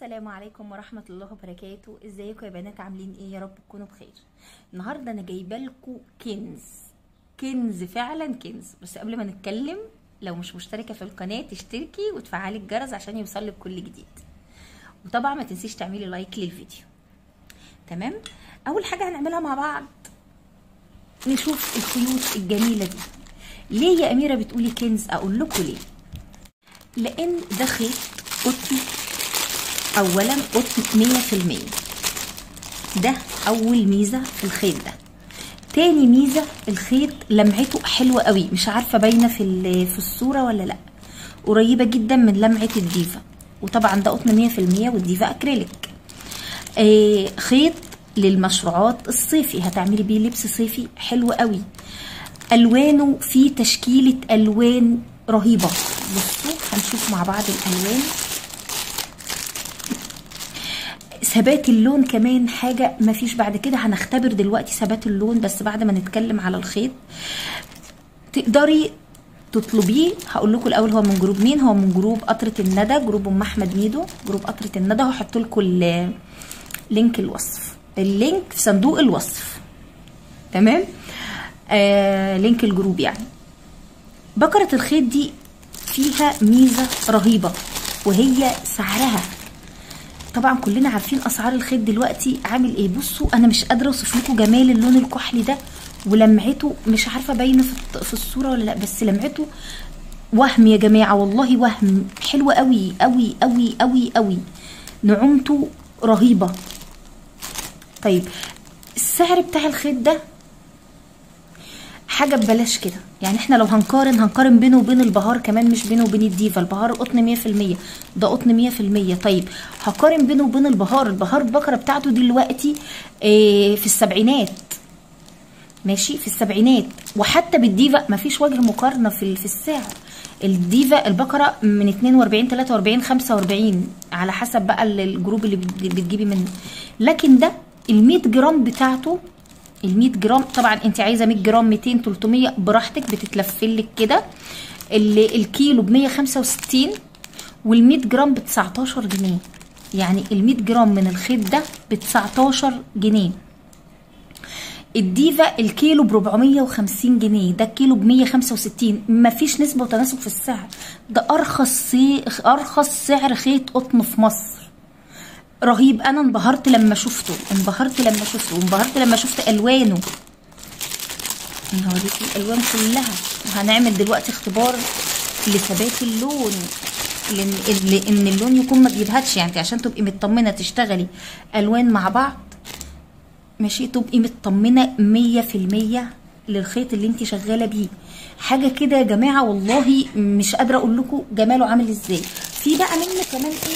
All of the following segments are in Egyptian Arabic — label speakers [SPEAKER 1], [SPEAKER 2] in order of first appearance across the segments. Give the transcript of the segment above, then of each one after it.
[SPEAKER 1] السلام عليكم ورحمة الله وبركاته ازيكم يا بنات عاملين ايه يا رب تكونوا بخير النهاردة انا جايبه لكم كنز كنز فعلا كنز بس قبل ما نتكلم لو مش مشتركة في القناة تشتركي وتفعلي الجرس عشان يوصلك كل جديد وطبعا ما تنسيش تعملي لايك للفيديو تمام اول حاجة هنعملها مع بعض نشوف الخيوط الجميلة دي ليه يا اميرة بتقولي كنز اقول لكم ليه لان ده خيط قطن اولا قطن مية في المية ده اول ميزة في الخيط ده تاني ميزة الخيط لمعته حلوة قوي مش عارفة باينة في في الصورة ولا لا قريبة جدا من لمعة الديفا وطبعا ده قطن مية في المية والديفا اكريليك آه خيط للمشروعات الصيفي هتعملي بيه لبس صيفي حلو قوي الوانه في تشكيلة الوان رهيبة بصوا هنشوف مع بعض الالوان ثبات اللون كمان حاجة مفيش بعد كده هنختبر دلوقتي ثبات اللون بس بعد ما نتكلم على الخيط تقدري تطلبيه هقول لكم الاول هو من جروب مين هو من جروب قطره الندى جروب ام احمد ميدو جروب قطره الندى هحط لكم لينك الوصف اللينك في صندوق الوصف تمام آه لينك الجروب يعني بكره الخيط دي فيها ميزه رهيبه وهي سعرها طبعا كلنا عارفين اسعار الخيط دلوقتي عامل ايه بصوا انا مش قادره اوصف لكم جمال اللون الكحلي ده ولمعته مش عارفه باينه في, في الصوره ولا لا بس لمعته وهم يا جماعه والله وهم حلوه قوي قوي قوي قوي قوي نعومته رهيبه طيب السعر بتاع الخيط ده حاجه ببلاش كده يعني احنا لو هنقارن هنقارن بينه وبين البهار كمان مش بينه وبين الديفا البهار قطن 100% ده قطن 100% طيب هقارن بينه وبين البهار البهار البكره بتاعته دلوقتي اه في السبعينات ماشي في السبعينات وحتى بالديفا مفيش وجه مقارنه في في السعر الديفا البقره من 42 43 45 على حسب بقى الجروب اللي بتجيبي منه لكن ده ال 100 جرام بتاعته ال 100 جرام طبعا انت عايزه 100 جرام 200 300 براحتك بتتلفلك كده الكيلو ب 165 وال 100 جرام ب 19 جنيه يعني ال 100 جرام من الخيط ده ب 19 جنيه الديفا الكيلو ب 450 جنيه ده الكيلو ب 165 مفيش نسبه وتناسب في السعر ده ارخص سي... ارخص سعر خيط قطن في مصر رهيب انا انبهرت لما شفته انبهرت لما شفته وانبهرت لما شفت الوانه انا هوريكي الالوان كلها وهنعمل دلوقتي اختبار لثبات اللون لان ان اللون يكون ما بيبهتش يعني عشان تبقي مطمنه تشتغلي الوان مع بعض ماشي تبقي مطمنه مية في المية للخيط اللي انت شغاله بيه حاجه كده يا جماعه والله مش قادره اقول لكم جماله عامل ازاي في بقى منه كمان ايه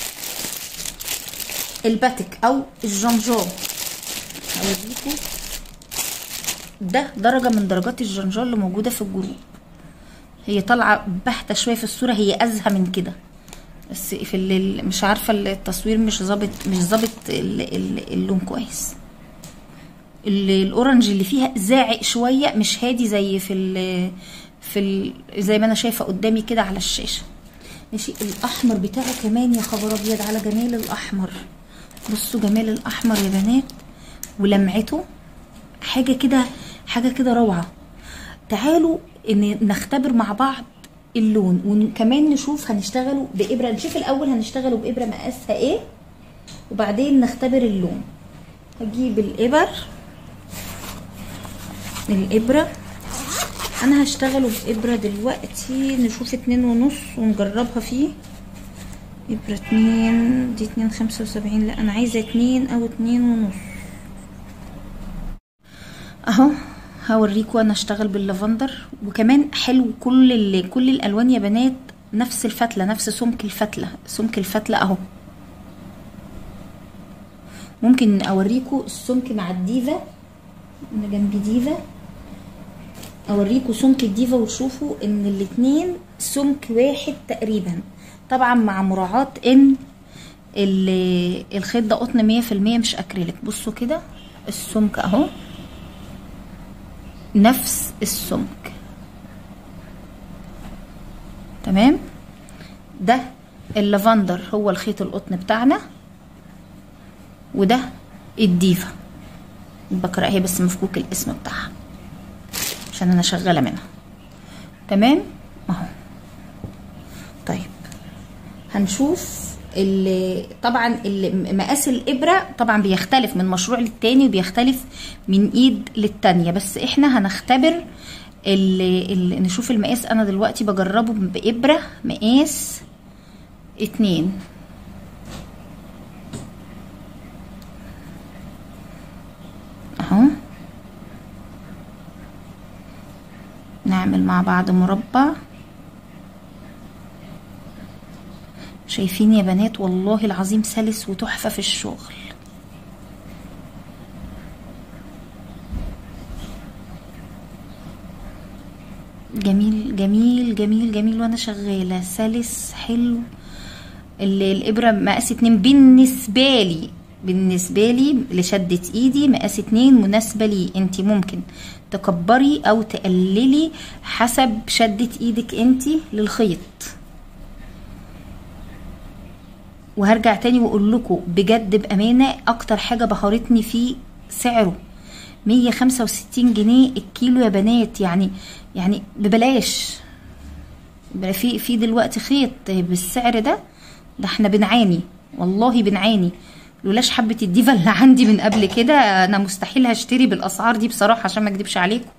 [SPEAKER 1] الباتك او الجنجار هوريكم ده درجه من درجات الجنجار اللي موجوده في الجروب هي طالعه باهته شويه في الصوره هي ازهى من كده بس في مش عارفه التصوير مش ظابط مش ظابط اللون كويس الاورنج اللي فيها زاعق شويه مش هادي زي في ال في ال زي ما انا شايفه قدامي كده على الشاشه ماشي الاحمر بتاعه كمان يا خبر ابيض على جمال الاحمر بصوا جمال الاحمر يا بنات ولمعته حاجه كده حاجه كده روعه تعالوا ان نختبر مع بعض اللون وكمان نشوف هنشتغلوا بابره نشوف الاول هنشتغلوا بابره مقاسها ايه وبعدين نختبر اللون هجيب الابر الابره انا هشتغله بابره دلوقتي نشوف اتنين ونص ونجربها فيه ابرة اتنين دي اتنين خمسة وسبعين لا انا عايزة اتنين او اتنين ونص اهو هوريكم انا اشتغل باللافندر وكمان حلو كل ال... كل الالوان يا بنات نفس الفتله نفس سمك الفتله سمك الفتله اهو ممكن اوريكم السمك مع الديفا انا جنبي ديفا اوريكم سمك الديفا وتشوفوا ان الاتنين سمك واحد تقريبا طبعا مع مراعاة ان الخيط ده قطن مية في المية مش اكريليك بصوا كده السمك اهو نفس السمك تمام ده اللافندر هو الخيط القطن بتاعنا وده الديفا بقرا اهي بس مفكوك الاسم بتاعها عشان انا شغاله منها تمام اهو طيب هنشوف اللي طبعا اللي مقاس الابره طبعا بيختلف من مشروع للتاني وبيختلف من ايد للتانيه بس احنا هنختبر اللي, اللي نشوف المقاس انا دلوقتي بجربه بابره مقاس اتنين اهو نعمل مع بعض مربع شايفين يا بنات والله العظيم سلس وتحفة في الشغل جميل جميل جميل جميل وانا شغالة سلس حلو الابرة مقاس اتنين بالنسبة لي بالنسبة لي لشدة ايدي مقاس اتنين مناسبة لي انت ممكن تكبري او تقللي حسب شدة ايدك انت للخيط وهرجع تاني واقول لكم بجد بامانه اكتر حاجه بهرتني فيه سعره 165 جنيه الكيلو يا بنات يعني يعني ببلاش في في دلوقتي خيط بالسعر ده ده احنا بنعاني والله بنعاني لولاش حبه الديفا اللي عندي من قبل كده انا مستحيل هشتري بالاسعار دي بصراحه عشان ما اكدبش عليكم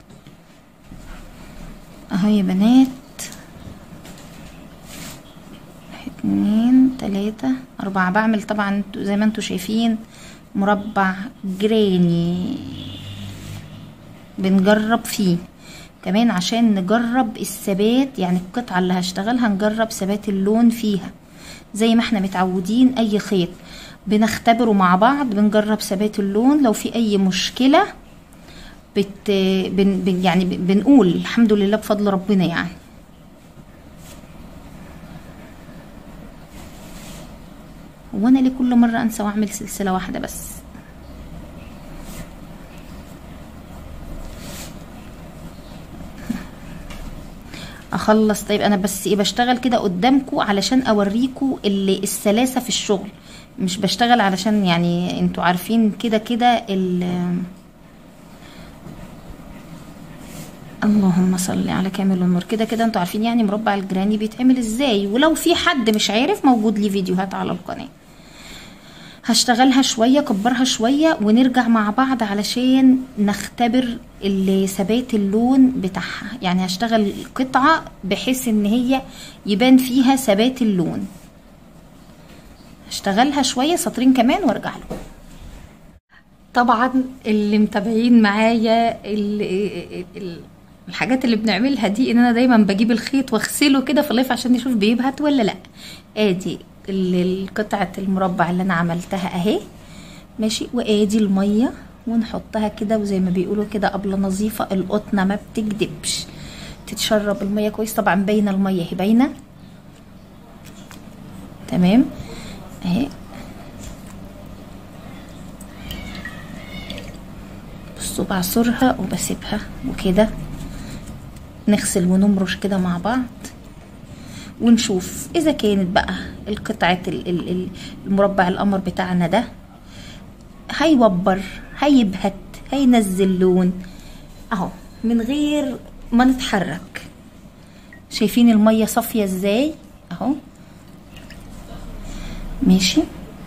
[SPEAKER 1] اهو يا بنات اتنين تلاتة اربعة بعمل طبعا زي ما انتوا شايفين مربع جراني بنجرب فيه كمان عشان نجرب الثبات يعني القطعة اللي هشتغلها نجرب ثبات اللون فيها زي ما احنا متعودين اي خيط بنختبره مع بعض بنجرب ثبات اللون لو في اي مشكلة بت بن بن يعني بنقول الحمد لله بفضل ربنا يعني وانا ليه كل مرة انسى واعمل سلسلة واحدة بس اخلص طيب انا بس ايه بشتغل كده قدامكم علشان اوريكم اللي السلاسة في الشغل مش بشتغل علشان يعني انتوا عارفين كده كده اللهم صل على كامل النور كده كده انتوا عارفين يعني مربع الجراني بيتعمل ازاي ولو في حد مش عارف موجود لي فيديوهات على القناه هشتغلها شوية كبرها شوية ونرجع مع بعض علشان نختبر ثبات اللون بتاعها يعني هشتغل قطعة بحيث ان هي يبان فيها ثبات اللون هشتغلها شوية سطرين كمان وارجع لكم طبعا اللي متابعين معايا الحاجات اللي بنعملها دي ان انا دايما بجيب الخيط واغسله كده في اللايف عشان نشوف بيبهت ولا لا ادي القطعة المربع اللي انا عملتها اهي ماشي وادي المية ونحطها كده وزي ما بيقولوا كده قبل نظيفة القطنة ما بتكدبش تتشرب المية كويس طبعا باينة المية اهي باينة تمام اهي بصوا بعصرها وبسيبها وكده نغسل ونمرش كده مع بعض ونشوف اذا كانت بقى القطعة المربع القمر بتاعنا ده هيوبر هيبهت هينزل لون اهو من غير ما نتحرك شايفين المية صافية ازاي اهو ماشي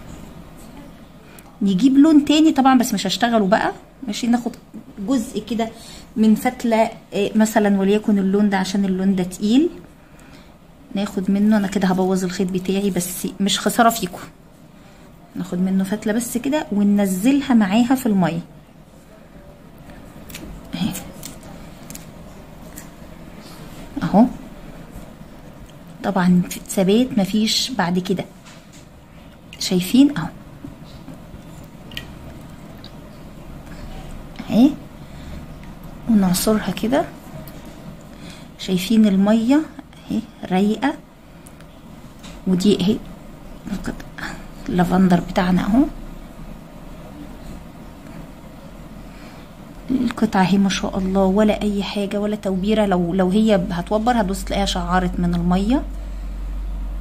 [SPEAKER 1] نجيب لون تاني طبعا بس مش هشتغله بقى ماشي ناخد جزء كده من فتله مثلا وليكن اللون ده عشان اللون ده تقيل ناخد منه انا كده هبوظ الخيط بتاعي بس مش خساره فيكم ناخد منه فتله بس كده وننزلها معاها في الميه اهي اهو طبعا ثبات مفيش بعد كده شايفين اهو اهي ونعصرها كده شايفين الميه اهي رايقه ودي اهي اللافندر بتاعنا اهو القطعة اهي ما شاء الله ولا اي حاجة ولا توبيرة لو لو هي هتوبر هتبص تلاقيها شعرت من المية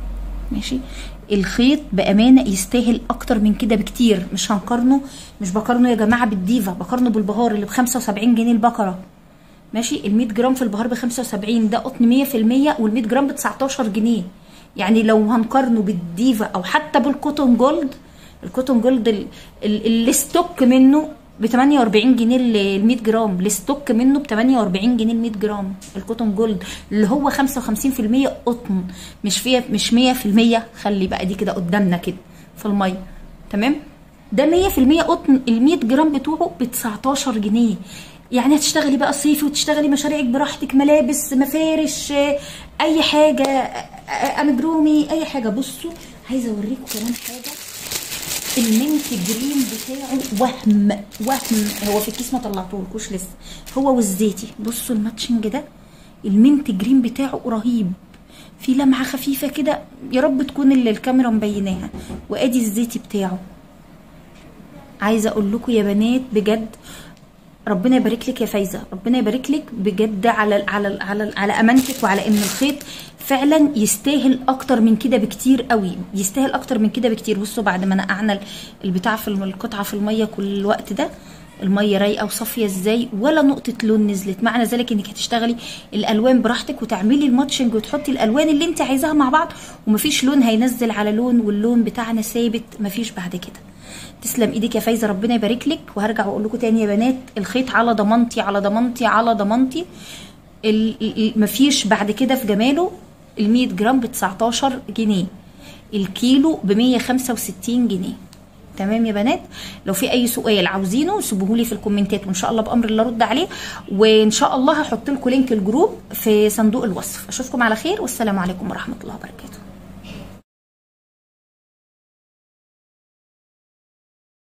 [SPEAKER 1] ماشي الخيط بامانه يستاهل اكتر من كده بكتير مش هنقارنه مش بقارنه يا جماعه بالديفا بقارنه بالبهار اللي ب 75 جنيه البقره ماشي ال 100 جرام في البهار ب 75 ده قطن 100% وال 100 جرام ب 19 جنيه يعني لو هنقارنه بالديفا او حتى بالكوتون جولد الكوتون جولد ال- ال- الستوك منه ب 48 جنيه ال 100 جرام الستوك منه ب 48 جنيه ال 100 جرام الكوتون جولد اللي هو 55% قطن مش فيها مش 100% خلي بقى دي كده قدامنا كده في الميه تمام ده 100% قطن ال 100 جرام بتوعه ب 19 جنيه يعني هتشتغلي بقى صيفي وتشتغلي مشاريعك براحتك ملابس مفارش آه، اي حاجه آه، آه، امجرومي اي حاجه بصوا عايزه اوريكم كمان حاجه المنت جرين بتاعه وهم وهم هو في الكيس ما طلعتهولكوش لسه هو والزيتي بصوا الماتشنج ده المنت جرين بتاعه رهيب في لمعه خفيفه كده يا رب تكون اللي الكاميرا مبيناها وادي الزيتي بتاعه عايزه اقول لكم يا بنات بجد ربنا يبارك لك يا فايزه ربنا يبارك لك بجد على على على على امانتك وعلى ان الخيط فعلا يستاهل اكتر من كده بكتير قوي يستاهل اكتر من كده بكتير بصوا بعد ما نقعنا البتاع في الم- القطعه في الميه كل الوقت ده الميه رايقه وصافيه ازاي ولا نقطه لون نزلت معنى ذلك انك هتشتغلي الالوان براحتك وتعملي الماتشنج وتحطي الالوان اللي انت عايزاها مع بعض ومفيش لون هينزل على لون واللون بتاعنا ثابت مفيش بعد كده تسلم ايدك يا فايزه ربنا يبارك لك وهرجع واقول لكم تاني يا بنات الخيط على ضمانتي على ضمانتي على ضمانتي ال- ال- مفيش بعد كده في جماله ال 100 جرام ب 19 جنيه الكيلو ب 165 جنيه تمام يا بنات لو في اي سؤال عاوزينه سيبوه لي في الكومنتات وان شاء الله بامر الله ارد عليه وان شاء الله هحط لكم لينك الجروب في صندوق الوصف اشوفكم على خير والسلام عليكم ورحمه الله وبركاته